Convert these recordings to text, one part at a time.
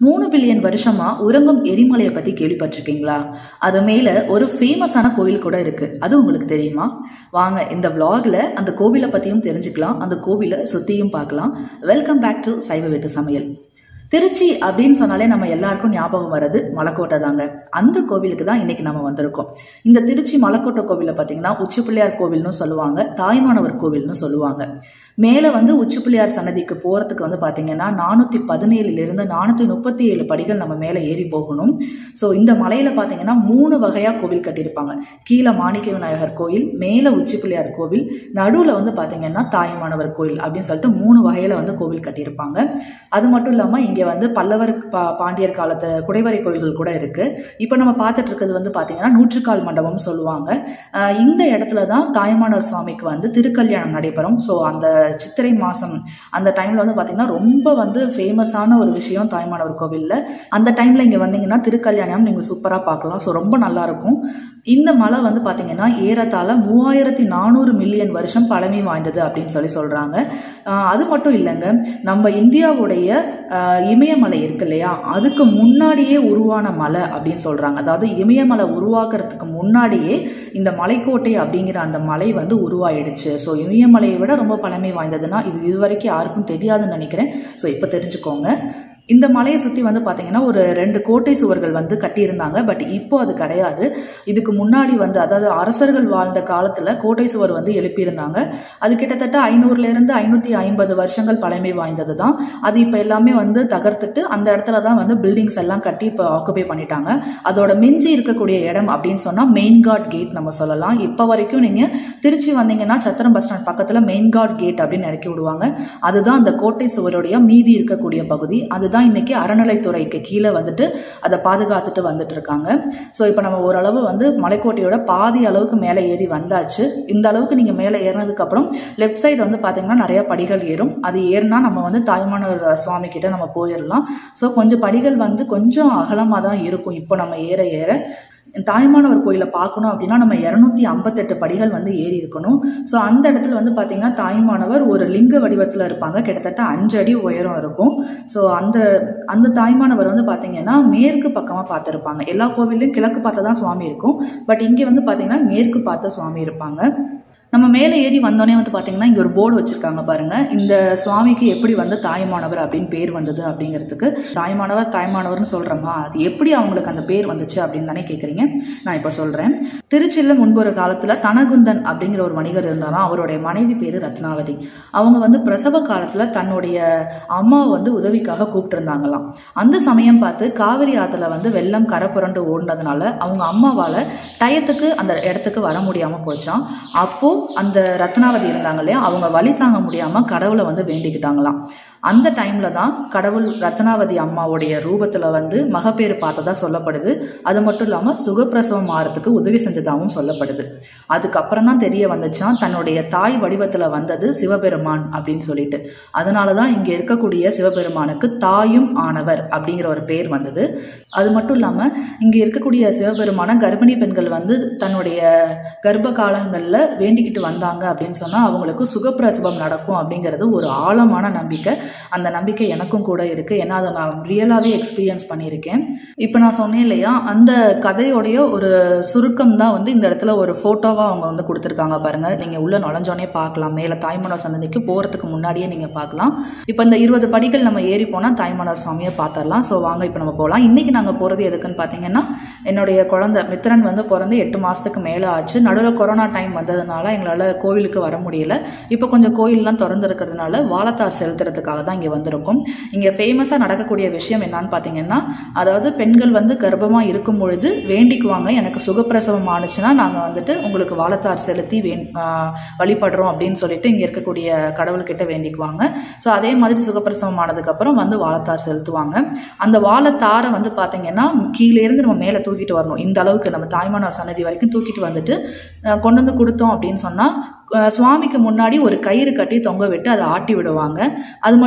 மூணு பில்லியன் வருஷமா உறங்கும் எரிமலையை பத்தி கேள்விப்பட்டிருக்கீங்களா அது மேல ஒரு ஃபேமஸான கோவில் கூட இருக்கு அது உங்களுக்கு தெரியுமா வாங்க இந்த vlogல அந்த கோவிலை பத்தியும் தெரிஞ்சுக்கலாம் அந்த கோவிலை சுத்தியும் பார்க்கலாம் வெல்கம் பேக் டு சைவ வீட்டு சமையல் திருச்சி அப்படின்னு சொன்னாலே நம்ம எல்லாருக்கும் ஞாபகம் வர்றது மலைக்கோட்டை தாங்க அந்த கோவிலுக்கு தான் இன்னைக்கு நம்ம வந்திருக்கோம் இந்த திருச்சி மலைக்கோட்டை கோவிலை பார்த்தீங்கன்னா உச்சி பிள்ளையார் கோவில்னு சொல்லுவாங்க தாய்மானவர் கோவில்னு சொல்லுவாங்க மேலே வந்து உச்சி பிள்ளையார் சன்னதிக்கு போகிறதுக்கு வந்து பார்த்தீங்கன்னா நானூற்றி பதினேழுலேருந்து நானூற்றி முப்பத்தி ஏழு படிகள் நம்ம மேலே ஏறி போகணும் ஸோ இந்த மலையில் பார்த்தீங்கன்னா மூணு வகையாக கோவில் கட்டியிருப்பாங்க கீழே மாணிக்க விநாயகர் கோயில் மேலே உச்சி பிள்ளையார் கோவில் நடுவில் வந்து பார்த்தீங்கன்னா தாயமானவர் கோயில் அப்படின்னு சொல்லிட்டு மூணு வகையில் வந்து கோவில் கட்டியிருப்பாங்க அது மட்டும் இல்லாமல் இங்கே வந்து பல்லவர் பா பாண்டியர் காலத்து குடைவரை கோயில்கள் கூட இருக்குது இப்போ நம்ம பார்த்துட்டு இருக்கிறது வந்து பார்த்தீங்கன்னா நூற்றுக்கால் மண்டபம் சொல்லுவாங்க ஆஹ் இந்த இடத்துல தான் தாய்மானவர் சுவாமிக்கு வந்து திருக்கல்யாணம் நடைபெறும் ஸோ அந்த சித்திரை மாதம் அந்த டைமில் வந்து பார்த்தீங்கன்னா ரொம்ப வந்து ஃபேமஸான ஒரு விஷயம் தாய்மானவர் கோவிலில் அந்த டைமில் இங்கே வந்தீங்கன்னா திருக்கல்யாணம் நீங்கள் சூப்பராக பார்க்கலாம் ஸோ ரொம்ப நல்லாயிருக்கும் இந்த மலை வந்து பார்த்தீங்கன்னா ஏறத்தாழ மூவாயிரத்தி நானூறு மில்லியன் வருஷம் பழமை வாய்ந்தது அப்படின்னு சொல்லி சொல்கிறாங்க அது மட்டும் இல்லைங்க நம்ம இந்தியாவுடைய ஆஹ், இமயமலை இருக்கு இல்லையா அதுக்கு முன்னாடியே உருவான மலை அப்படின்னு சொல்கிறாங்க அதாவது இமயமலை உருவாக்குறதுக்கு முன்னாடியே இந்த மலைக்கோட்டை அப்படிங்கிற அந்த மலை வந்து உருவாயிடுச்சு ஸோ இமயமலையை விட ரொம்ப பழமை வாய்ந்ததுன்னா இது இதுவரைக்கும் யாருக்கும் தெரியாதுன்னு நினைக்கிறேன் ஸோ இப்போ தெரிஞ்சுக்கோங்க இந்த மலையை சுற்றி வந்து பார்த்தீங்கன்னா ஒரு ரெண்டு கோட்டை சுவர்கள் வந்து கட்டியிருந்தாங்க பட் இப்போ அது கிடையாது இதுக்கு முன்னாடி வந்து அதாவது அரசர்கள் வாழ்ந்த காலத்தில் கோட்டை சுவர் வந்து எழுப்பியிருந்தாங்க அது கிட்டத்தட்ட ஐநூறுலேருந்து ஐநூற்றி ஐம்பது வருஷங்கள் பழமை வாய்ந்தது தான் அது இப்போ எல்லாமே வந்து தகர்த்துட்டு அந்த இடத்துல தான் வந்து பில்டிங்ஸ் எல்லாம் கட்டி இப்போ ஆக்குபை பண்ணிட்டாங்க அதோட மிஞ்சி இருக்கக்கூடிய இடம் அப்படின்னு சொன்னால் மெயின் காட் கேட் நம்ம சொல்லலாம் இப்போ வரைக்கும் நீங்கள் திருச்சி வந்தீங்கன்னா சத்திரம் பஸ் ஸ்டாண்ட் பக்கத்தில் மெயின் காட் கேட் அப்படின்னு இறக்கி விடுவாங்க அதுதான் அந்த கோட்டை சுவருடைய மீதி இருக்கக்கூடிய பகுதி அதுதான் இன்னைக்கு அறநிலைத்துறைக்கு கீழே வந்துட்டு அதை பாதுகாத்துட்டு வந்துட்டு இருக்காங்க ஸோ இப்போ நம்ம ஓரளவு வந்து மலைக்கோட்டையோட பாதி அளவுக்கு மேலே ஏறி வந்தாச்சு இந்த அளவுக்கு நீங்கள் மேலே ஏறினதுக்கப்புறம் லெஃப்ட் சைடு வந்து பார்த்தீங்கன்னா நிறைய படிகள் ஏறும் அது ஏறினா நம்ம வந்து தாய்மானவர் சுவாமி கிட்ட நம்ம போயிடலாம் ஸோ கொஞ்சம் படிகள் வந்து கொஞ்சம் அகலமாக தான் இருக்கும் இப்போ நம்ம ஏற ஏற தாய்மானவர் கோயிலை பார்க்கணும் அப்படின்னா நம்ம இரநூத்தி ஐம்பத்தெட்டு படிகள் வந்து ஏறி இருக்கணும் ஸோ அந்த இடத்துல வந்து பார்த்தீங்கன்னா தாய்மானவர் ஒரு லிங்க வடிவத்தில் இருப்பாங்க கிட்டத்தட்ட அஞ்சு அடி உயரம் இருக்கும் ஸோ அந்த அந்த தாய்மானவர் வந்து பார்த்தீங்கன்னா மேற்கு பக்கமாக பார்த்துருப்பாங்க எல்லா கோவில்லையும் கிழக்கு பார்த்து தான் சுவாமி இருக்கும் பட் இங்கே வந்து பார்த்தீங்கன்னா மேற்கு பார்த்த சுவாமி இருப்பாங்க நம்ம மேலே ஏறி வந்தோடனே வந்து பார்த்தீங்கன்னா இங்கே ஒரு போர்டு வச்சுருக்காங்க பாருங்க இந்த சுவாமிக்கு எப்படி வந்து தாய்மானவர் அப்படின்னு பேர் வந்தது அப்படிங்கிறதுக்கு தாய்மானவர் தாய்மானவர்னு சொல்கிறோமா அது எப்படி அவங்களுக்கு அந்த பேர் வந்துச்சு அப்படின்னு தானே கேட்குறீங்க நான் இப்போ சொல்கிறேன் திருச்சியில் முன்பு ஒரு காலத்தில் தனகுந்தன் அப்படிங்கிற ஒரு வணிகர் இருந்தாராம் அவருடைய மனைவி பேர் ரத்னாவதி அவங்க வந்து பிரசவ காலத்தில் தன்னுடைய அம்மாவை வந்து உதவிக்காக கூப்பிட்டுருந்தாங்களாம் அந்த சமயம் பார்த்து காவிரி ஆற்றுல வந்து வெள்ளம் கரை புரண்டு ஓடினதுனால அவங்க அம்மாவால் டயத்துக்கு அந்த இடத்துக்கு வர முடியாமல் போச்சாம் அப்போது அந்த ரத்னாவதி இருந்தாங்க இல்லையா அவங்க வழி தாங்க முடியாமல் கடவுளை வந்து வேண்டிக்கிட்டாங்களாம் அந்த டைமில் தான் கடவுள் ரத்னாவதி அம்மாவுடைய ரூபத்தில் வந்து மகப்பேறு பார்த்ததா சொல்லப்படுது அது மட்டும் இல்லாமல் சுகப்பிரசவம் ஆகிறதுக்கு உதவி செஞ்சதாகவும் சொல்லப்படுது அதுக்கப்புறம் தான் தெரிய வந்துச்சான் தன்னுடைய தாய் வடிவத்தில் வந்தது சிவபெருமான் அப்படின்னு சொல்லிட்டு அதனால தான் இங்கே இருக்கக்கூடிய சிவபெருமானுக்கு தாயும் ஆனவர் அப்படிங்கிற ஒரு பேர் வந்தது அது மட்டும் இல்லாமல் இங்கே இருக்கக்கூடிய சிவபெருமான கர்ப்பிணி பெண்கள் வந்து தன்னுடைய கர்ப்ப காலங்களில் வேண்டிக்கிட்டு வந்தாங்க அப்படின்னு சொன்னால் அவங்களுக்கு சுகப்பிரசவம் நடக்கும் அப்படிங்கிறது ஒரு ஆழமான நம்பிக்கை அந்த நம்பிக்கை எனக்கும் கூட இருக்குது ஏன்னா அதை நான் ரியலாகவே எக்ஸ்பீரியன்ஸ் பண்ணியிருக்கேன் இப்போ நான் சொன்னேன் இல்லையா அந்த கதையோடைய ஒரு சுருக்கம் தான் வந்து இந்த இடத்துல ஒரு ஃபோட்டோவாக அவங்க வந்து கொடுத்துருக்காங்க பாருங்கள் நீங்கள் உள்ளே நுழைஞ்சோனே பார்க்கலாம் மேலே தாய்மலர் சன்னதிக்கு போகிறதுக்கு முன்னாடியே நீங்கள் பார்க்கலாம் இப்போ இந்த இருபது படிகள் நம்ம ஏறி போனால் தாய்மலர் சுவாமியை பார்த்துடலாம் ஸோ வாங்க இப்போ நம்ம போகலாம் இன்றைக்கி நாங்கள் போகிறது எதுக்குன்னு பார்த்தீங்கன்னா என்னுடைய குழந்தை மித்திரன் வந்து பிறந்து எட்டு மாதத்துக்கு மேலே ஆச்சு நடுவில் கொரோனா டைம் வந்ததுனால எங்களால் கோவிலுக்கு வர முடியல இப்போ கொஞ்சம் கோயிலெலாம் திறந்துருக்கிறதுனால வாழத்தார் செலுத்துறதுக்காக தான் இங்கே வந்திருக்கோம் இங்கே ஃபேமஸாக நடக்கக்கூடிய விஷயம் என்னன்னு பார்த்தீங்கன்னா அதாவது பெண்கள் வந்து கர்ப்பமாக இருக்கும் பொழுது வேண்டிக்குவாங்க எனக்கு சுகப்பிரசவம் ஆணுச்சுன்னா நாங்கள் வந்துட்டு உங்களுக்கு வாழத்தார் செலுத்தி வே வழிபடுறோம் அப்படின்னு சொல்லிட்டு இங்கே இருக்கக்கூடிய கடவுள்கிட்ட வேண்டிக்குவாங்க ஸோ அதே மாதிரி சுகப்பிரசவம் ஆனதுக்கப்புறம் வந்து வாழத்தார் செலுத்துவாங்க அந்த வாழத்தாரை வந்து பார்த்தீங்கன்னா கீழேருந்து நம்ம மேலே தூக்கிட்டு வரணும் இந்த அளவுக்கு நம்ம தாய்மானார் சன்னதி வரைக்கும் தூக்கிட்டு வந்துட்டு அஹ், கொண்டு வந்து கொடுத்தோம் அப்படின்னு சொன்னால் சுவாமிக்கு முன்னாடி ஒரு கயிறு கட்டி தொங்க விட்டு அதை ஆட்டி விடுவாங்க அது மட்டும்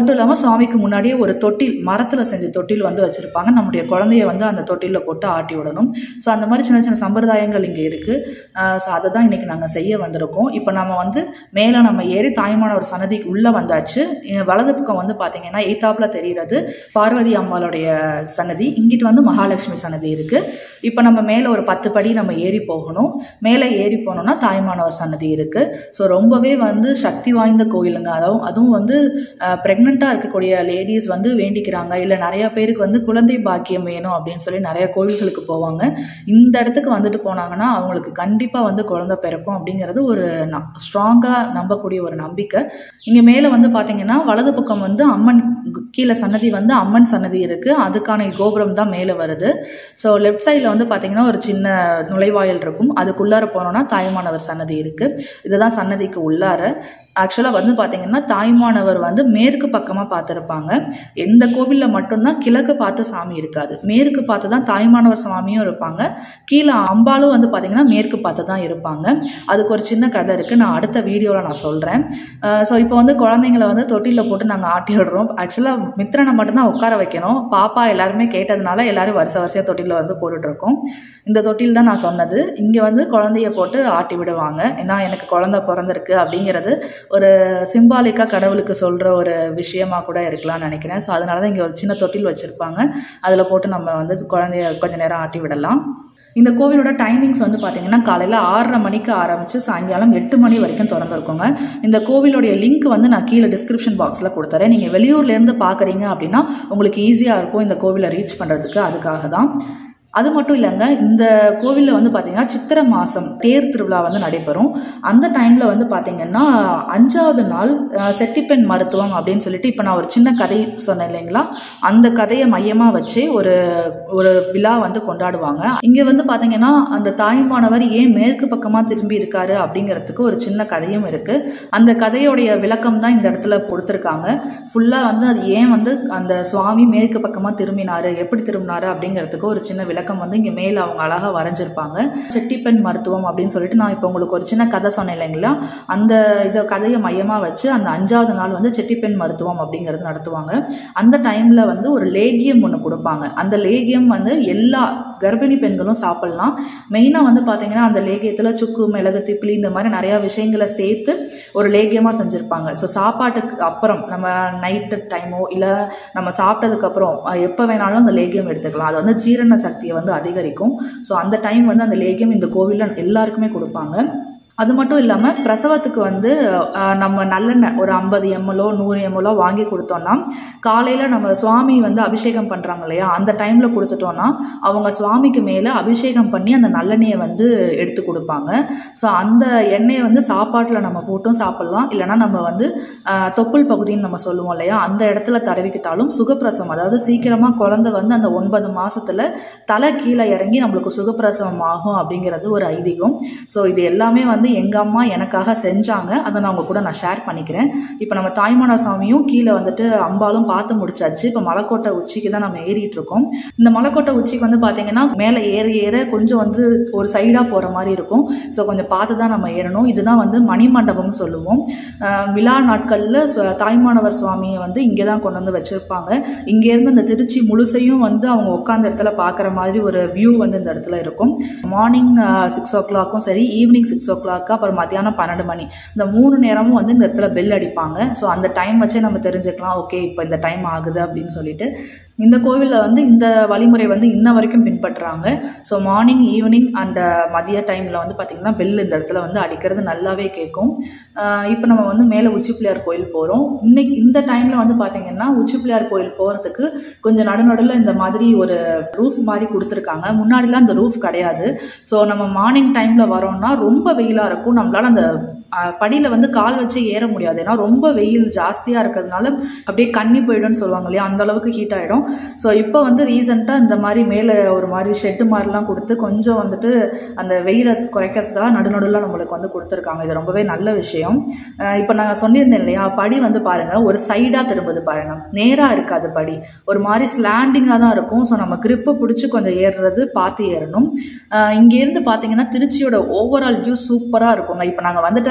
மட்டும் இல்லாமல் சுவாமிக்கு முன்னாடியே ஒரு தொட்டில் மரத்தில் செஞ்ச தொட்டில் வந்து வச்சுருப்பாங்க நம்முடைய குழந்தைய வந்து அந்த தொட்டிலில் போட்டு ஆட்டி விடணும் ஸோ அந்த மாதிரி சின்ன சின்ன சம்பிரதாயங்கள் இங்கே இருக்குது ஸோ அதை தான் இன்றைக்கி நாங்கள் செய்ய வந்திருக்கோம் இப்போ நம்ம வந்து மேலே நம்ம ஏறி தாய்மானவர் சன்னதிக்கு உள்ளே வந்தாச்சு இங்க வலது பக்கம் வந்து பார்த்தீங்கன்னா எய்தாப்பில் தெரிகிறது பார்வதி அம்மாளுடைய சன்னதி இங்கிட்டு வந்து மகாலட்சுமி சன்னதி இருக்குது இப்போ நம்ம மேலே ஒரு பத்து படி நம்ம ஏறி போகணும் மேலே ஏறி போனோம்னா தாய்மானவர் சன்னதி இருக்குது ஸோ ரொம்பவே வந்து சக்தி வாய்ந்த கோயிலுங்க அதுவும் அதுவும் வந்து ப்ரெக்னெண்ட்டாக இருக்கக்கூடிய லேடிஸ் வந்து வேண்டிக்கிறாங்க இல்லை நிறைய பேருக்கு வந்து குழந்தை பாக்கியம் வேணும் அப்படின்னு சொல்லி நிறைய கோவில்களுக்கு போவாங்க இந்த இடத்துக்கு வந்துட்டு போனாங்கன்னா அவங்களுக்கு கண்டிப்பாக வந்து குழந்தை பிறக்கும் அப்படிங்கிறது ஒரு ஸ்ட்ராங்காக நம்பக்கூடிய ஒரு நம்பிக்கை இங்கே மேலே வந்து பார்த்தீங்கன்னா வலது பக்கம் வந்து அம்மன் கீழே சன்னதி வந்து அம்மன் சன்னதி இருக்குது அதுக்கான கோபுரம் தான் மேலே வருது ஸோ லெஃப்ட் சைடில் வந்து பார்த்தீங்கன்னா ஒரு சின்ன நுழைவாயில் இருக்கும் அதுக்குள்ளார போனோம்னா தாய்மானவர் சன்னதி இருக்குது இதுதான் சன்னதிக்கு உள்ளார ஆக்சுவலாக வந்து பார்த்தீங்கன்னா தாய்மானவர் வந்து மேற்கு பக்கமாக பார்த்துருப்பாங்க எந்த கோவிலில் மட்டும்தான் கிழக்கு பார்த்து சாமி இருக்காது மேற்கு பார்த்து தான் தாய்மானவர் சாமியும் இருப்பாங்க கீழே அம்பாலும் வந்து பார்த்தீங்கன்னா மேற்கு பார்த்து தான் இருப்பாங்க அதுக்கு ஒரு சின்ன கதை இருக்குது நான் அடுத்த வீடியோவில் நான் சொல்கிறேன் ஸோ இப்போ வந்து குழந்தைங்களை வந்து தொட்டிலில் போட்டு நாங்கள் ஆட்டி விடுறோம் ஆக்சுவலாக மித்திரனை மட்டும்தான் உட்கார வைக்கணும் பாப்பா எல்லாருமே கேட்டதுனால எல்லாரும் வருஷ வருஷம் தொட்டிலில் வந்து போட்டுட்ருக்கோம் இந்த தொட்டில் தான் நான் சொன்னது இங்கே வந்து குழந்தைய போட்டு ஆட்டி விடுவாங்க ஏன்னா எனக்கு குழந்தை பிறந்திருக்கு அப்படிங்கிறது ஒரு சிம்பாலிக்காக கடவுளுக்கு சொல்கிற ஒரு விஷயமா கூட இருக்கலாம்னு நினைக்கிறேன் ஸோ அதனால தான் இங்கே ஒரு சின்ன தொட்டில் வச்சுருப்பாங்க அதில் போட்டு நம்ம வந்து குழந்தைய கொஞ்ச நேரம் ஆட்டி விடலாம் இந்த கோவிலோட டைமிங்ஸ் வந்து பார்த்தீங்கன்னா காலையில் ஆறரை மணிக்கு ஆரம்பித்து சாயங்காலம் எட்டு மணி வரைக்கும் திறந்துருக்கோங்க இந்த கோவிலோடைய லிங்க் வந்து நான் கீழே டிஸ்கிரிப்ஷன் பாக்ஸில் கொடுத்துறேன் நீங்கள் வெளியூர்லேருந்து பார்க்குறீங்க அப்படின்னா உங்களுக்கு ஈஸியாக இருக்கும் இந்த கோவிலை ரீச் பண்ணுறதுக்கு அதுக்காக தான் அது மட்டும் இல்லைங்க இந்த கோவிலில் வந்து பார்த்தீங்கன்னா சித்திரை மாதம் தேர் திருவிழா வந்து நடைபெறும் அந்த டைமில் வந்து பார்த்தீங்கன்னா அஞ்சாவது நாள் அஹ், செட்டிப்பெண் மருத்துவம் அப்படின்னு சொல்லிட்டு இப்போ நான் ஒரு சின்ன கதை சொன்னேன் இல்லைங்களா அந்த கதையை மையமாக வச்சு ஒரு ஒரு விழா வந்து கொண்டாடுவாங்க இங்கே வந்து பார்த்தீங்கன்னா அந்த தாய்மானவர் ஏன் மேற்கு பக்கமாக திரும்பி இருக்காரு அப்படிங்கிறதுக்கு ஒரு சின்ன கதையும் இருக்குது அந்த கதையோடைய விளக்கம் தான் இந்த இடத்துல கொடுத்துருக்காங்க ஃபுல்லாக வந்து அது ஏன் வந்து அந்த சுவாமி மேற்கு பக்கமாக திரும்பினாரு எப்படி திரும்பினாரு அப்படிங்கிறதுக்கு ஒரு சின்ன விளக்கம் வந்து இங்கே மேலே அவங்க அழகாக வரைஞ்சிருப்பாங்க செட்டிப்பெண் மருத்துவம் அப்படின்னு சொல்லிட்டு நான் இப்போ உங்களுக்கு ஒரு சின்ன கதை சொன்னேன் இல்லைங்களா அந்த இதை கதையை மையமாக வச்சு அந்த அஞ்சாவது நாள் வந்து செட்டிப்பெண் மருத்துவம் அப்படிங்கிறது நடத்துவாங்க அந்த டைமில் வந்து ஒரு லேகியம் ஒன்று கொடுப்பாங்க அந்த லேகியம் வந்து எல்லா கர்ப்பிணி பெண்களும் சாப்பிட்லாம் மெயினாக வந்து பார்த்தீங்கன்னா அந்த லேகியத்தில் சுக்கு மிளகு திப்பிலி இந்த மாதிரி நிறையா விஷயங்களை சேர்த்து ஒரு லேகியமாக செஞ்சுருப்பாங்க ஸோ சாப்பாட்டுக்கு அப்புறம் நம்ம நைட்டு டைமோ இல்லை நம்ம சாப்பிட்டதுக்கப்புறம் எப்போ வேணாலும் அந்த லேகியம் எடுத்துக்கலாம் அது வந்து ஜீரண சக்தியை வந்து அதிகரிக்கும் ஸோ அந்த டைம் வந்து அந்த லேகியம் இந்த கோவிலில் எல்லாருக்குமே கொடுப்பாங்க அது மட்டும் இல்லாமல் பிரசவத்துக்கு வந்து ஆஹ், நம்ம நல்லெண்ணெய் ஒரு ஐம்பது எம்எல்ஓ நூறு எம்எல்ஓ வாங்கி கொடுத்தோம்னா காலையில் நம்ம சுவாமி வந்து அபிஷேகம் பண்ணுறாங்க இல்லையா அந்த டைமில் கொடுத்துட்டோம்னா அவங்க சுவாமிக்கு மேலே அபிஷேகம் பண்ணி அந்த நல்லெண்ணெயை வந்து எடுத்து கொடுப்பாங்க ஸோ அந்த எண்ணெயை வந்து சாப்பாட்டில் நம்ம போட்டும் சாப்பிட்லாம் இல்லைனா நம்ம வந்து ஆஹ், தொப்புள் பகுதின்னு நம்ம சொல்லுவோம் இல்லையா அந்த இடத்துல தடவிக்கிட்டாலும் சுகப்பிரசவம் அதாவது சீக்கிரமாக குழந்தை வந்து அந்த ஒன்பது மாசத்துல தலை கீழே இறங்கி நம்மளுக்கு சுகப்பிரசவம் ஆகும் அப்படிங்கிறது ஒரு ஐதீகம் ஸோ இது எல்லாமே வந்து எங்கள் அம்மா எனக்காக செஞ்சாங்க அதை நான் உங்க கூட நான் ஷேர் பண்ணிக்கிறேன் இப்போ நம்ம தாய்மான சாமியும் கீழே வந்துட்டு அம்பாலும் பார்த்து முடிச்சாச்சு இப்போ மலைக்கோட்டை உச்சிக்கு தான் நம்ம ஏறிட்டு இருக்கோம் இந்த மலைக்கோட்டை உச்சிக்கு வந்து பார்த்தீங்கன்னா மேலே ஏற ஏற கொஞ்சம் வந்து ஒரு சைடாக போகிற மாதிரி இருக்கும் ஸோ கொஞ்சம் பார்த்து தான் நம்ம ஏறணும் இதுதான் வந்து மணிமண்டபம்னு சொல்லுவோம் ஆஹ் விழா நாட்களில் தாய்மானவர் சுவாமியை வந்து இங்கே தான் கொண்டு வந்து வச்சுருப்பாங்க இங்கேருந்து அந்த திருச்சி முழுசையும் வந்து அவங்க உட்காந்த இடத்துல பார்க்குற மாதிரி ஒரு வியூ வந்து இந்த இடத்துல இருக்கும் மார்னிங் சிக்ஸ் ஓ கிளாக்கும் சரி ஈவினிங் சிக்ஸ் ஓ கிளாக்கு அப்புறம் மத்தியானம் பன்னெண்டு மணி இந்த மூணு நேரமும் வந்து இந்த இடத்துல பெல் அடிப்பாங்க ஸோ அந்த டைம் வச்சே நம்ம தெரிஞ்சுக்கலாம் ஓகே இப்போ இந்த டைம் ஆகுது அப்படின்னு சொல்லிட்டு இந்த கோவிலில் வந்து இந்த வழிமுறை வந்து இன்ன வரைக்கும் பின்பற்றுறாங்க ஸோ மார்னிங் ஈவினிங் அண்ட் மதிய டைமில் வந்து பார்த்திங்கன்னா பெல் இந்த இடத்துல வந்து அடிக்கிறது நல்லாவே கேட்கும் இப்போ நம்ம வந்து மேலே உச்சி பிள்ளையார் கோயில் போகிறோம் இன்னைக்கு இந்த டைமில் வந்து பார்த்திங்கன்னா உச்சி பிள்ளையார் கோயில் போகிறதுக்கு கொஞ்சம் நடுநடுவில் இந்த மாதிரி ஒரு ரூஃப் மாதிரி கொடுத்துருக்காங்க முன்னாடிலாம் அந்த ரூஃப் கிடையாது ஸோ நம்ம மார்னிங் டைமில் வரோம்னா ரொம்ப வெயிலாக இருக்கும் நம்மளால் அந்த படியில் வந்து கால் வச்சு ஏற முடியாது ஏன்னா ரொம்ப வெயில் ஜாஸ்தியாக இருக்கிறதுனால அப்படியே கண்ணி போயிடும்னு சொல்லுவாங்க இல்லையா அந்த அளவுக்கு ஹீட் ஆகிடும் ஸோ இப்போ வந்து ரீசெண்டாக இந்த மாதிரி மேலே ஒரு மாதிரி ஷெட்டு மாதிரிலாம் கொடுத்து கொஞ்சம் வந்துட்டு அந்த வெயிலை குறைக்கிறதுக்காக நடுநடுவில் நம்மளுக்கு வந்து கொடுத்துருக்காங்க இது ரொம்பவே நல்ல விஷயம் அஹ் இப்போ நான் சொல்லியிருந்தேன் இல்லையா படி வந்து பாருங்கள் ஒரு சைடாக திரும்புது பாருங்கள் நேராக இருக்காது படி ஒரு மாதிரி ஸ்லாண்டிங்காக தான் இருக்கும் ஸோ நம்ம கிரிப்பை பிடிச்சி கொஞ்சம் ஏறுறது பார்த்து ஏறணும் அஹ் இங்கேருந்து பார்த்தீங்கன்னா திருச்சியோட ஓவரால் வியூ சூப்பராக இருக்குங்க இப்போ நாங்கள் வந்துட்டது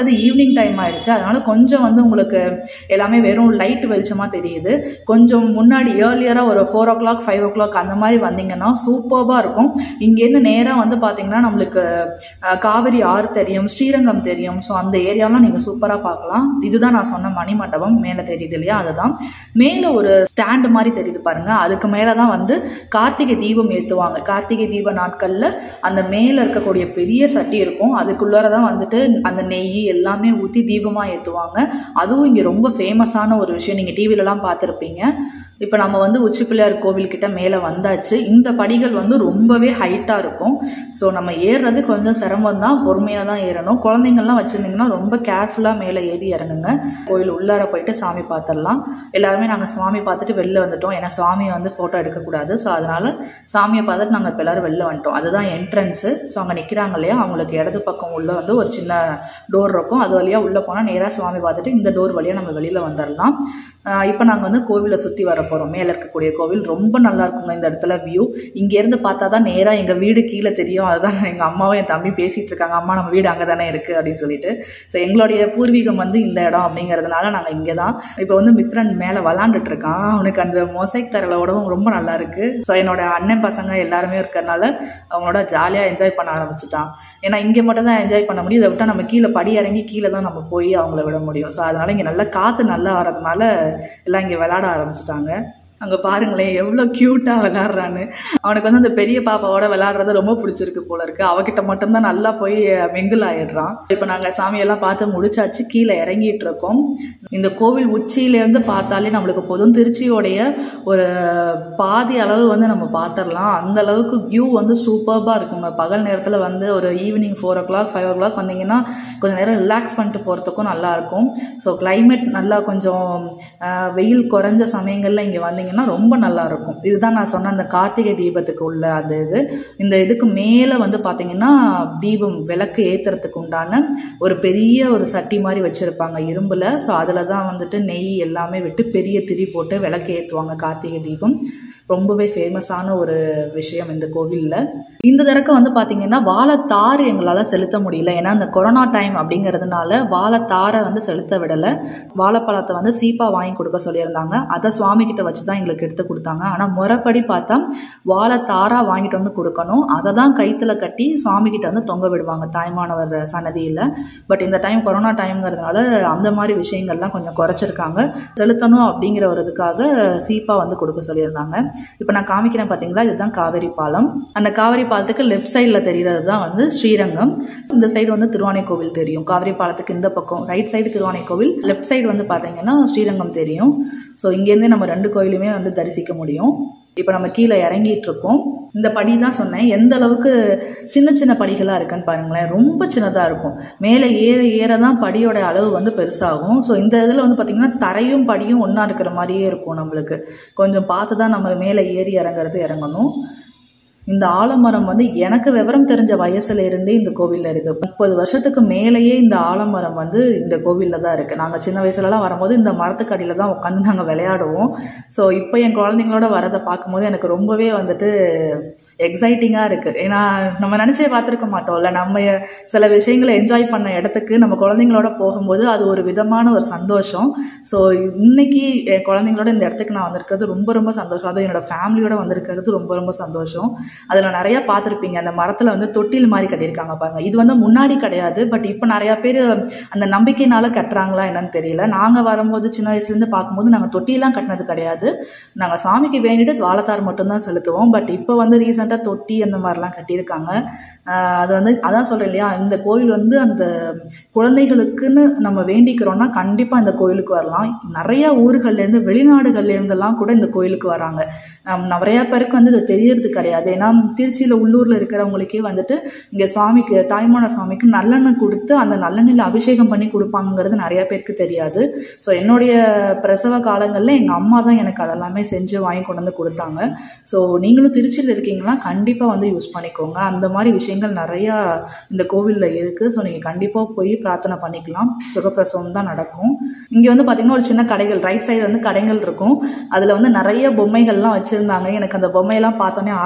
வந்தது ஈவினிங் டைம் ஆயிடுச்சு அதனால கொஞ்சம் வந்து உங்களுக்கு எல்லாமே வெறும் லைட் வெளிச்சமாக தெரியுது கொஞ்சம் முன்னாடி ஏர்லியராக ஒரு four o'clock five o'clock அந்த மாதிரி வந்தீங்கன்னா சூப்பர்பாக இருக்கும் இங்கேருந்து நேராக வந்து பார்த்தீங்கன்னா நம்மளுக்கு அஹ், காவிரி ஆறு தெரியும் ஸ்ரீரங்கம் தெரியும் ஸோ அந்த ஏரியாலாம் நீங்கள் சூப்பராக பார்க்கலாம் இதுதான் நான் சொன்ன மணிமண்டபம் மேலே தெரியுது இல்லையா அதுதான் மேலே ஒரு ஸ்டாண்டு மாதிரி தெரியுது பாருங்க அதுக்கு மேலே தான் வந்து கார்த்திகை தீபம் ஏற்றுவாங்க கார்த்திகை தீப நாட்களில் அந்த மேலே இருக்கக்கூடிய பெரிய சட்டி இருக்கும் அதுக்குள்ளார தான் வந்துட்டு அந்த நெய் எல்லாமே ஊற்றி தீபமாக ஏற்றுவாங்க அதுவும் இங்கே ரொம்ப ஃபேமஸான ஒரு விஷயம் நீங்கள் டிவிலலாம் பார்த்துருப்பீங்க இப்போ நம்ம வந்து உச்சி பிள்ளையார் கோவில்கிட்ட மேலே வந்தாச்சு இந்த படிகள் வந்து ரொம்பவே ஹைட்டாக இருக்கும் ஸோ நம்ம ஏறுறது கொஞ்சம் சிரமம் தான் பொறுமையாக தான் ஏறணும் குழந்தைங்கள்லாம் வச்சுருந்தீங்கன்னா ரொம்ப கேர்ஃபுல்லாக மேலே ஏறி இறங்குங்க கோயில் உள்ளார போயிட்டு சாமி பார்த்துடலாம் எல்லாருமே நாங்கள் சாமி பார்த்துட்டு வெளில வந்துட்டோம் ஏன்னா சாமியை வந்து ஃபோட்டோ எடுக்கக்கூடாது ஸோ அதனால் சாமியை பார்த்துட்டு நாங்கள் இப்போ எல்லாரும் வெளில வந்துட்டோம் அதுதான் என்ட்ரன்ஸு ஸோ அங்கே நிற்கிறாங்க இல்லையா அவங்களுக்கு இடது பக்கம் உள்ள வந்து ஒரு சின்ன டோர் இருக்கும் அது வழியாக உள்ளே போனால் நேராக சுவாமி பார்த்துட்டு இந்த டோர் வழியாக நம்ம வெளியில் வந்துடலாம் இப்போ நாங்கள் வந்து கோவிலை சுற்றி வர போகிறோம் மேலே இருக்கக்கூடிய கோவில் ரொம்ப நல்லா இருக்குங்க இந்த இடத்துல வியூ இங்கேருந்து பார்த்தா தான் நேராக எங்கள் வீடு கீழே தெரியும் அதுதான் எங்கள் அம்மாவும் என் தம்பி பேசிகிட்டு இருக்காங்க அம்மா நம்ம வீடு அங்கே தானே இருக்குது அப்படின்னு சொல்லிட்டு ஸோ எங்களுடைய பூர்வீகம் வந்து இந்த இடம் அப்படிங்கிறதுனால நாங்கள் இங்கே தான் இப்போ வந்து மித்ரன் மேலே விளாண்டுட்டு இருக்கான் அவனுக்கு அந்த மொசைக் தரலோடவும் ரொம்ப நல்லா இருக்குது ஸோ என்னோட அண்ணன் பசங்க எல்லாருமே இருக்கிறனால அவங்களோட ஜாலியாக என்ஜாய் பண்ண ஆரம்பிச்சிட்டான் ஏன்னா இங்கே மட்டும் தான் என்ஜாய் பண்ண முடியும் இதை விட்டால் நம்ம கீழே படி இறங்கி கீழே தான் நம்ம போய் அவங்கள விட முடியும் ஸோ அதனால் இங்கே நல்லா காற்று நல்லா வரதுனால எல்லாம் இங்கே விளாட ஆரம்பிச்சிட்டாங்க அங்கே பாருங்களேன் எவ்வளோ க்யூட்டாக விளாட்றான்னு அவனுக்கு வந்து அந்த பெரிய பாப்பாவோட விளாட்றது ரொம்ப பிடிச்சிருக்கு போல இருக்கு அவகிட்ட மட்டும்தான் நல்லா போய் மிங்கிள் ஆயிடுறான் இப்போ நாங்கள் சாமியெல்லாம் பார்த்து முடிச்சாச்சு கீழே இறங்கிட்டு இருக்கோம் இந்த கோவில் உச்சியிலேருந்து பார்த்தாலே நம்மளுக்கு போதும் திருச்சியோடைய ஒரு பாதி அளவு வந்து நம்ம பார்த்துடலாம் அந்த அளவுக்கு வியூ வந்து சூப்பர்பாக இருக்குங்க பகல் நேரத்தில் வந்து ஒரு evening four o'clock five o'clock வந்தீங்கன்னா கொஞ்சம் நேரம் ரிலாக்ஸ் பண்ணிட்டு போகிறதுக்கும் நல்லாயிருக்கும் ஸோ climate நல்லா கொஞ்சம் ஆஹ், வெயில் குறைஞ்ச சமயங்களில் இங்கே வந்தீங்கன்னா ரொம்ப நல்லா இருக்கும் இதுதான் நான் சொன்ன அந்த கார்த்திகை தீபத்துக்கு உள்ள அந்த இது இந்த இதுக்கு மேலே வந்து பார்த்தீங்கன்னா தீபம் விளக்கு ஏற்றுறதுக்கு உண்டான ஒரு பெரிய ஒரு சட்டி மாதிரி வச்சுருப்பாங்க இரும்பில் ஸோ அதில் தான் வந்துட்டு நெய் எல்லாமே விட்டு பெரிய திரி போட்டு விளக்கு ஏற்றுவாங்க கார்த்திகை தீபம் ரொம்பவே ஃபேமஸான ஒரு விஷயம் இந்த கோவிலில் இந்த தடக்க வந்து பார்த்தீங்கன்னா வாழைத்தாறு எங்களால் செலுத்த முடியல ஏன்னா இந்த கொரோனா டைம் அப்படிங்கிறதுனால வாழைத்தாரை வந்து செலுத்த விடலை வாழைப்பழத்தை வந்து சீப்பா வாங்கி கொடுக்க சொல்லியிருந்தாங்க அதை சுவாமி கிட்ட வச்சு தான் எங்களுக்கு எடுத்து கொடுத்தாங்க ஆனால் முறைப்படி பார்த்தா வாழைத்தாரா வாங்கிட்டு வந்து கொடுக்கணும் அதை தான் கைத்தில் கட்டி சுவாமி கிட்ட வந்து தொங்க விடுவாங்க தாய்மானவர் சன்னதியில் பட் இந்த டைம் கொரோனா டைம்ங்கிறதுனால அந்த மாதிரி விஷயங்கள்லாம் கொஞ்சம் குறைச்சிருக்காங்க செலுத்தணும் அப்படிங்கிற ஒரு இதுக்காக சீப்பா வந்து கொடுக்க சொல்லியிருந்தாங்க இப்போ நான் காமிக்கிறேன் பார்த்தீங்களா இதுதான் காவேரி பாலம் அந்த காவேரி பாலத்துக்கு லெஃப்ட் சைடில் தெரிகிறது தான் வந்து ஸ்ரீரங்கம் இந்த சைடு வந்து திருவானைக்கோவில் தெரியும் காவேரி பாலத்துக்கு இந்த பக்கம் right side Thiruvanaikoil left side வந்து பார்த்தீங்கன்னா ஸ்ரீரங்கம் தெரியும் ஸோ இங்கேருந்தே நம்ம ரெண்டு கோயிலுமே வந்து தரிசிக்க முடியும் இப்போ நம்ம கீழே இறங்கிட்டு இருக்கோம் இந்த படி தான் சொன்னேன் எந்த அளவுக்கு சின்ன சின்ன படிகளாக இருக்குன்னு பாருங்களேன் ரொம்ப சின்னதாக இருக்கும் மேலே ஏற ஏற தான் படியோட அளவு வந்து பெருசாகும் ஸோ இந்த இதில் வந்து பார்த்திங்கன்னா தரையும் படியும் ஒன்றா இருக்கிற மாதிரியே இருக்கும் நம்மளுக்கு கொஞ்சம் பார்த்து தான் நம்ம மேலே ஏறி இறங்குறது இறங்கணும் இந்த ஆலமரம் வந்து எனக்கு விவரம் தெரிஞ்ச வயசுல இருந்தே இந்த கோவிலில் இருக்கு முப்பது வருஷத்துக்கு மேலேயே இந்த ஆலமரம் வந்து இந்த கோவிலில் தான் இருக்கு நாங்கள் சின்ன வயசுலலாம் வரும்போது இந்த மரத்துக்கு அடியில் தான் உட்காந்து நாங்கள் விளையாடுவோம் ஸோ இப்போ என் குழந்தைங்களோட வரதை பார்க்கும்போது எனக்கு ரொம்பவே வந்துட்டு எக்ஸைட்டிங்காக இருக்கு ஏன்னா நம்ம நினச்சே பார்த்துருக்க மாட்டோம்ல நம்ம சில விஷயங்களை என்ஜாய் பண்ண இடத்துக்கு நம்ம குழந்தைங்களோட போகும்போது அது ஒரு விதமான ஒரு சந்தோஷம் ஸோ இன்னைக்கு என் குழந்தைங்களோட இந்த இடத்துக்கு நான் வந்திருக்கிறது ரொம்ப ரொம்ப சந்தோஷம் அதுவும் என்னோட ஃபேமிலியோட வந்திருக்கிறது ரொம்ப ரொம்ப சந்தோஷம் அதில் நிறைய பார்த்துருப்பீங்க அந்த மரத்தில் வந்து தொட்டில் மாதிரி கட்டியிருக்காங்க பாருங்க இது வந்து முன்னாடி கிடையாது பட் இப்போ நிறையா பேர் அந்த நம்பிக்கையினால கட்டுறாங்களா என்னன்னு தெரியல நாங்கள் வரும்போது சின்ன வயசுலேருந்து பார்க்கும்போது நாங்கள் தொட்டிலாம் கட்டினது கிடையாது நாங்கள் சுவாமிக்கு வேண்டிட்டு வாழைத்தார் மட்டும்தான் செலுத்துவோம் பட் இப்போ வந்து ரீசெண்டாக தொட்டி அந்த மாதிரிலாம் கட்டியிருக்காங்க ஆஹ் அது வந்து அதான் சொல்கிறேன் இல்லையா இந்த கோவில் வந்து அந்த குழந்தைகளுக்குன்னு நம்ம வேண்டிக்கிறோம்னா கண்டிப்பாக இந்த கோயிலுக்கு வரலாம் நிறைய ஊர்கள்லேருந்து வெளிநாடுகள்லேருந்தெல்லாம் கூட இந்த கோயிலுக்கு வராங்க நம் நிறையா பேருக்கு வந்து இது தெரியறது கிடையாது ஏன்னா திருச்சியில் உள்ளூரில் இருக்கிறவங்களுக்கே வந்துட்டு இங்கே சுவாமிக்கு தாய்மான சுவாமிக்கு நல்லெண்ணெய் கொடுத்து அந்த நல்லெண்ணெயில் அபிஷேகம் பண்ணி கொடுப்பாங்கிறது நிறைய பேருக்கு தெரியாது ஸோ என்னுடைய பிரசவ காலங்களில் எங்கள் அம்மா தான் எனக்கு அதெல்லாமே செஞ்சு வாங்கி கொண்டு வந்து கொடுத்தாங்க ஸோ நீங்களும் திருச்சியில் இருக்கீங்களா கண்டிப்பாக வந்து யூஸ் பண்ணிக்கோங்க அந்த மாதிரி விஷயங்கள் நிறையா இந்த கோவிலில் இருக்குது ஸோ நீங்கள் கண்டிப்பாக போய் பிரார்த்தனை பண்ணிக்கலாம் சுகப்பிரசவம் தான் நடக்கும் இங்கே வந்து பார்த்திங்கன்னா ஒரு சின்ன கடைகள் ரைட் சைடு வந்து கடைகள் இருக்கும் அதில் வந்து நிறைய பொம்மைகள்லாம் வச்சுருந்தாங்க எனக்கு அந்த பொம்மையெல்லாம் பார்த்தோன்னே ஆசை வந்துருச்சு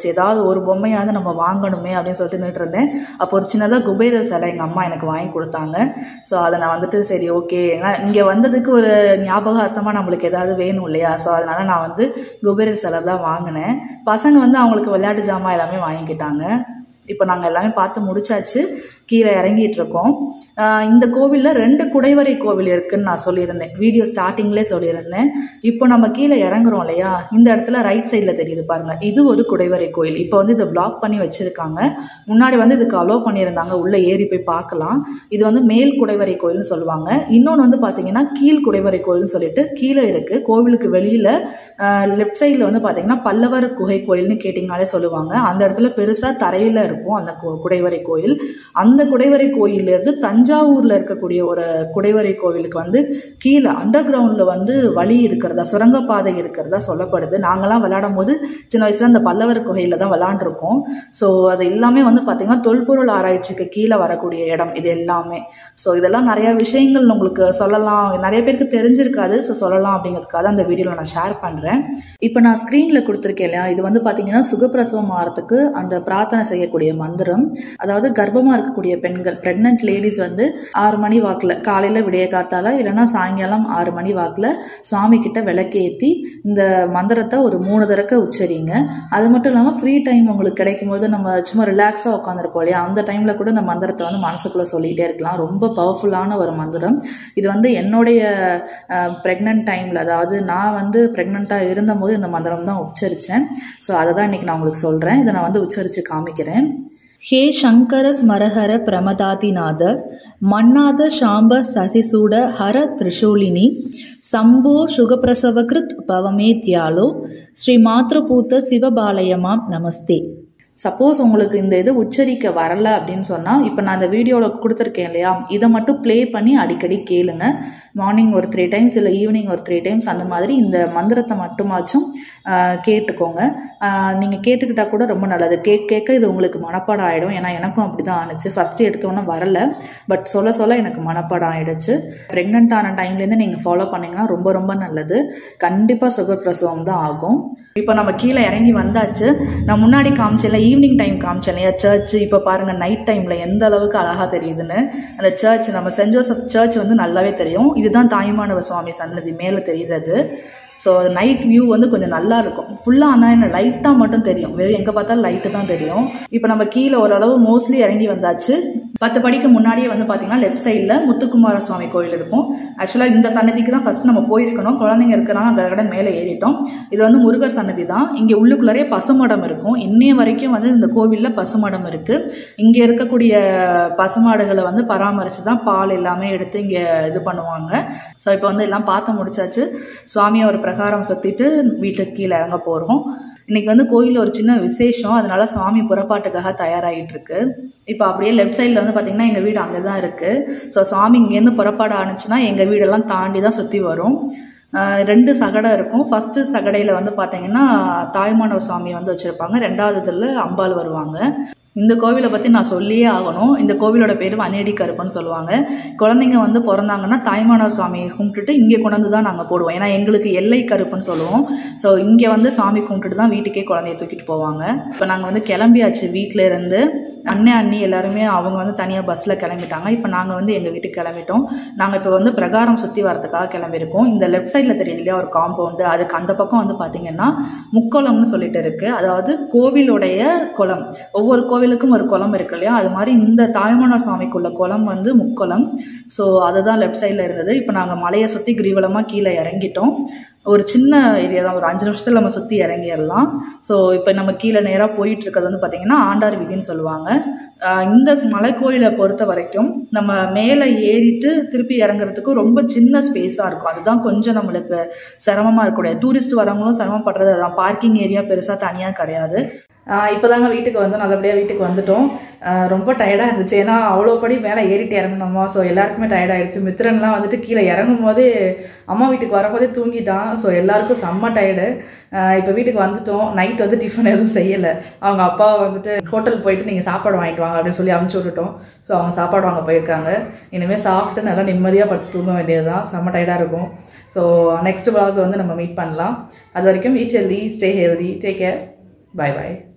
போயிடுச்சு ஏதாவது ஒரு பொம்மையாவது நம்ம வாங்கணுமே அப்படின்னு சொல்லிட்டு நின்றுட்டு இருந்தேன் அப்போ ஒரு சின்னதாக குபேரர் சிலை எங்கள் அம்மா எனக்கு வாங்கி கொடுத்தாங்க ஸோ அதை நான் வந்துட்டு சரி ஓகே ஏன்னா இங்கே வந்ததுக்கு ஒரு ஞாபகார்த்தமாக நம்மளுக்கு ஏதாவது வேணும் இல்லையா ஸோ அதனால நான் வந்து குபேரர் சிலை தான் வாங்கினேன் பசங்க வந்து அவங்களுக்கு விளையாட்டு ஜாமான் எல்லாமே வாங்கிக்கிட்டாங்க இப்போ நாங்கள் எல்லாமே பார்த்து முடிச்சாச்சு கீழே இறங்கிட்டு இருக்கோம் ஆஹ் இந்த கோவிலில் ரெண்டு குடைவரை கோவில் இருக்குன்னு நான் சொல்லியிருந்தேன் வீடியோ ஸ்டார்டிங்லேயே சொல்லியிருந்தேன் இப்போ நம்ம கீழே இறங்குறோம் இல்லையா இந்த இடத்துல ரைட் சைடில் தெரியுது பாருங்க இது ஒரு குடைவரை கோயில் இப்போ வந்து இதை பிளாக் பண்ணி வச்சிருக்காங்க முன்னாடி வந்து இதுக்கு அலோவ் பண்ணியிருந்தாங்க உள்ளே ஏறி போய் பார்க்கலாம் இது வந்து மேல் குடைவரை கோயில்னு சொல்லுவாங்க இன்னொன்று வந்து பார்த்தீங்கன்னா கீழ் குடைவரை கோயில்னு சொல்லிட்டு கீழே இருக்கு கோவிலுக்கு வெளியில் லெஃப்ட் சைடில் வந்து பார்த்தீங்கன்னா பல்லவர் குகை கோயில்னு கேட்டிங்கனாலே சொல்லுவாங்க அந்த இடத்துல பெருசாக தரையில் இருக்கும் அந்த கு- குடைவரை கோயில் அந்த குடைவரை கோயிலேருந்து தஞ்சாவூரில் இருக்கக்கூடிய ஒரு குடைவரை கோவிலுக்கு வந்து கீழே அண்டர் கிரவுண்டில் வந்து வழி இருக்கிறதா சுரங்கப்பாதை இருக்கிறதா சொல்லப்படுது நாங்களாம் விளையாடும் போது சின்ன வயசுல அந்த பல்லவர் குகையில் தான் விளாண்டுருக்கோம் ஸோ அது எல்லாமே வந்து பார்த்திங்கன்னா தொல்பொருள் ஆராய்ச்சிக்கு கீழே வரக்கூடிய இடம் இது எல்லாமே ஸோ இதெல்லாம் நிறைய விஷயங்கள் உங்களுக்கு சொல்லலாம் நிறைய பேருக்கு தெரிஞ்சிருக்காது ஸோ சொல்லலாம் அப்படிங்கிறதுக்காக அந்த வீடியோவில் நான் ஷேர் பண்ணுறேன் இப்போ நான் ஸ்க்ரீனில் கொடுத்துருக்கேன் இல்லையா இது வந்து பார்த்தீங்கன்னா சுகப்பிரசவம் ஆகிறதுக்கு அந்த பிரார்த்தனை செய்யக்கூடிய மந்திரம் அதாவது கர்ப்பமாக இருக்கக்கூடிய பெண்கள் ப்ரெக்னென்ட் லேடிஸ் வந்து ஆறு மணி வாக்கில் காலையில் விடிய காத்தால இல்லைன்னா சாயங்காலம் ஆறு மணி வாக்கில் சுவாமி கிட்ட விளக்கேற்றி இந்த மந்திரத்தை ஒரு மூணு தடக்க உச்சரிங்க அது மட்டும் இல்லாமல் ஃப்ரீ டைம் உங்களுக்கு கிடைக்கும் போது நம்ம சும்மா ரிலாக்ஸாக உட்காந்துருப்போம் இல்லையா அந்த டைமில் கூட இந்த மந்திரத்தை வந்து மனசுக்குள்ளே சொல்லிகிட்டே இருக்கலாம் ரொம்ப பவர்ஃபுல்லான ஒரு மந்திரம் இது வந்து என்னுடைய ப்ரெக்னென்ட் டைமில் அதாவது நான் வந்து ப்ரெக்னெண்ட்டாக இருந்தபோது இந்த மந்திரம் தான் உச்சரித்தேன் ஸோ அதை தான் இன்றைக்கி நான் உங்களுக்கு சொல்கிறேன் இதை நான் வந்து உச்சரித்து காமிக்கிறேன் ஹே சங்கர ஸ்மரஹர பிரமதாதிநாத மன்னாத சாம்ப சசிசூட ஹர திரிசூலினி சம்போ சுகப்பிரசவகிருத் பவமே தியாலோ ஸ்ரீ மாத்ருபூத்த சிவபாலயமாம் நமஸ்தே சப்போஸ் உங்களுக்கு இந்த இது உச்சரிக்க வரல அப்படின்னு சொன்னால் இப்போ நான் இந்த வீடியோவில் கொடுத்துருக்கேன் இல்லையா இதை மட்டும் ப்ளே பண்ணி அடிக்கடி கேளுங்க மார்னிங் ஒரு த்ரீ டைம்ஸ் இல்லை ஈவினிங் ஒரு த்ரீ டைம்ஸ் அந்த மாதிரி இந்த மந்திரத்தை மட்டுமாச்சும் ஆஹ், கேட்டுக்கோங்க நீங்கள் கேட்டுக்கிட்டா கூட ரொம்ப நல்லது கேட்க கேட்க இது உங்களுக்கு மனப்பாடம் ஆகிடும் ஏன்னா எனக்கும் அப்படி தான் ஆணுச்சு ஃபஸ்ட்டு எடுத்தோன்னே வரல பட் சொல்ல சொல்ல எனக்கு மனப்பாடம் ஆகிடுச்சு ப்ரெக்னென்ட் ஆன டைம்லேருந்து நீங்கள் ஃபாலோ பண்ணீங்கன்னா ரொம்ப ரொம்ப நல்லது கண்டிப்பாக சுகப்பிரசவம் தான் ஆகும் இப்போ நம்ம கீழே இறங்கி வந்தாச்சு நான் முன்னாடி காமிச்சல ஈவினிங் டைம் காமிச்சேன் இல்லையா சர்ச் இப்போ பாருங்கள் நைட் டைமில் எந்த அளவுக்கு அழகாக தெரியுதுன்னு அந்த சர்ச் நம்ம சென்ட் ஜோசப் சர்ச் வந்து நல்லாவே தெரியும் இதுதான் தாயுமானவ சுவாமி சன்னதி மேலே தெரிகிறது ஸோ நைட் வியூ வந்து கொஞ்சம் நல்லா இருக்கும் ஃபுல்லாக ஆனால் என்ன லைட்டாக மட்டும் தெரியும் வெறும் எங்கே பார்த்தாலும் லைட்டு தான் தெரியும் இப்போ நம்ம கீழே ஓரளவு மோஸ்ட்லி இறங்கி வந்தாச்சு பத்து படிக்கு முன்னாடியே வந்து பார்த்தீங்கன்னா லெஃப்ட் சைடில் முத்துக்குமார சுவாமி கோயில் இருக்கும் ஆக்சுவலாக இந்த சன்னதிக்கு தான் ஃபர்ஸ்ட் நம்ம போயிருக்கணும் குழந்தைங்க இருக்கிறனால கடகட மேலே ஏறிட்டோம் இது வந்து முருகர் சன்னதி தான் இங்கே உள்ளுக்குள்ளரே பசுமடம் இருக்கும் இன்னைய வரைக்கும் வந்து இந்த கோவிலில் பசுமடம் இருக்குது இங்கே இருக்கக்கூடிய பசுமாடுகளை வந்து பராமரித்து தான் பால் எல்லாமே எடுத்து இங்கே இது பண்ணுவாங்க ஸோ இப்போ வந்து எல்லாம் பார்த்து முடிச்சாச்சு சுவாமியை ஒரு பிரகாரம் சுற்றிட்டு வீட்டுக்கு கீழே இறங்க போகிறோம் இன்னைக்கு வந்து கோயிலில் ஒரு சின்ன விசேஷம் அதனால சுவாமி புறப்பாட்டுக்காக தயாராகிட்டு இருக்கு இப்போ அப்படியே லெஃப்ட் சைடில் வந்து பார்த்தீங்கன்னா எங்கள் வீடு அங்கே தான் இருக்குது ஸோ சுவாமி இங்கேருந்து புறப்பாடு ஆணுச்சுன்னா எங்கள் வீடெல்லாம் தாண்டி தான் சுற்றி வரும் ஆஹ் ரெண்டு சகடை இருக்கும் ஃபஸ்ட்டு சகடையில் வந்து பார்த்தீங்கன்னா தாய்மானவ சுவாமி வந்து வச்சுருப்பாங்க ரெண்டாவது இதில் அம்பாள் வருவாங்க இந்த கோவிலை பற்றி நான் சொல்லியே ஆகணும் இந்த கோவிலோட பேர் வனேடி கருப்புன்னு சொல்லுவாங்க குழந்தைங்க வந்து பிறந்தாங்கன்னா தாய்மானவர் சுவாமியை கும்பிட்டுட்டு இங்கே கொண்டு வந்து தான் நாங்கள் போடுவோம் ஏன்னா எங்களுக்கு எல்லை கருப்புன்னு சொல்லுவோம் ஸோ இங்கே வந்து சாமி கும்பிட்டுட்டு தான் வீட்டுக்கே குழந்தைய தூக்கிட்டு போவாங்க இப்போ நாங்கள் வந்து கிளம்பியாச்சு வீட்டில் இருந்து அண்ணன் அண்ணி எல்லாருமே அவங்க வந்து தனியாக பஸ்ஸில் கிளம்பிட்டாங்க இப்போ நாங்கள் வந்து எங்கள் வீட்டுக்கு கிளம்பிட்டோம் நாங்கள் இப்போ வந்து பிரகாரம் சுற்றி வரதுக்காக கிளம்பியிருக்கோம் இந்த லெஃப்ட் சைடில் தெரியுது இல்லையா ஒரு காம்பவுண்டு அதுக்கு அந்த பக்கம் வந்து பார்த்தீங்கன்னா முக்குளம்னு சொல்லிட்டு இருக்கு அதாவது கோவிலுடைய குளம் ஒவ்வொரு கோவிலுக்கும் ஒரு குளம் இருக்கு இல்லையா அது மாதிரி இந்த தாய்மான சுவாமிக்குள்ள குளம் வந்து முக்குளம் ஸோ அதுதான் லெஃப்ட் சைடில் இருந்தது இப்போ நாங்கள் மலையை சுற்றி கிரிவலமாக கீழே இறங்கிட்டோம் ஒரு சின்ன ஏரியா தான் ஒரு அஞ்சு நிமிஷத்தில் நம்ம சுற்றி இறங்கிடலாம் ஸோ இப்போ நம்ம கீழே நேராக போயிட்டு இருக்கிறது வந்து பார்த்திங்கன்னா ஆண்டார் வீதின்னு சொல்லுவாங்க ஆஹ் இந்த மலைக்கோயிலை பொறுத்த வரைக்கும் நம்ம மேலே ஏறிட்டு திருப்பி இறங்குறதுக்கு ரொம்ப சின்ன ஸ்பேஸாக இருக்கும் அதுதான் கொஞ்சம் நம்மளுக்கு சிரமமாக இருக்கக்கூடிய டூரிஸ்ட் வரவங்களும் சிரமப்படுறது அதுதான் பார்க்கிங் ஏரியா பெருசாக தனியாக கிடையாது இப்போ தாங்க வீட்டுக்கு வந்தோம் நல்லபடியாக வீட்டுக்கு வந்துட்டோம் ஆஹ் ரொம்ப டயர்டாக இருந்துச்சு ஏன்னா அவ்வளோ படி மேலே ஏறிட்டு இறங்கணுமா ஸோ எல்லாருக்குமே டயர்ட் ஆயிடுச்சு மித்ரன்லாம் வந்துட்டு கீழே இறங்கும் போதே அம்மா வீட்டுக்கு வரும்போதே தூங்கிட்டான் ஸோ எல்லாருக்கும் செம்ம டயர்டு இப்போ வீட்டுக்கு வந்துட்டோம் நைட் வந்து டிஃபன் எதுவும் செய்யலை அவங்க அப்பா வந்துட்டு ஹோட்டல் போயிட்டு நீங்கள் சாப்பாடு வாங்கிட்டு வாங்க அப்படின்னு சொல்லி அமுச்சு விட்டுட்டோம் ஸோ அவங்க சாப்பாடு வாங்க போயிருக்காங்க இனிமேல் சாப்பிட்டு நல்லா நிம்மதியாக படுத்து தூங்க வேண்டியது தான் செம்ம டயர்டாக இருக்கும் ஸோ நெக்ஸ்ட் vlog வந்து நம்ம மீட் பண்ணலாம் அது வரைக்கும் each healthy stay healthy take care bye by